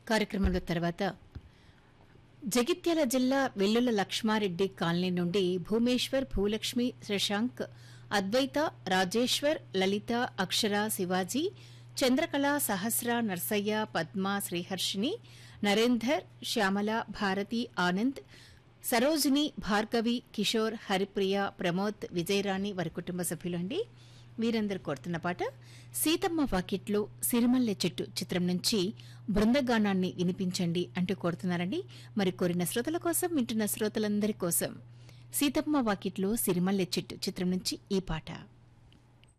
కార్యక్రమంలో తర్వాత జగిత్యాల జిల్లా వెల్లుల లక్ష్మారెడ్డి కాలనీ నుండి భూమేశ్వర్ భూలక్ష్మి శశాంక్ అద్వైత రాజేశ్వర్ లలిత అక్షర శివాజీ చంద్రకళ సహస్ర నర్సయ్య పద్మ శ్రీహర్షిని నరేందర్ శ్యామల భారతి ఆనంద్ సరోజిని భార్గవి కిషోర్ హరిప్రియ ప్రమోద్ విజయరాణి వారి కుటుంబ సభ్యులండి వీరందరూ కోరుతున్న పాట సీతమ్మ వాకిట్లో సిరిమల్లె చెట్టు చిత్రం నుంచి బృందగానాన్ని వినిపించండి అంటూ కోరుతున్నారండి మరి కోరిన శ్రోతల కోసం వింటున్న శ్రోతలందరి కోసం సీతమ్మ వాకిట్లో సిరిమల్లె చెట్టు చిత్రం నుంచి ఈ పాట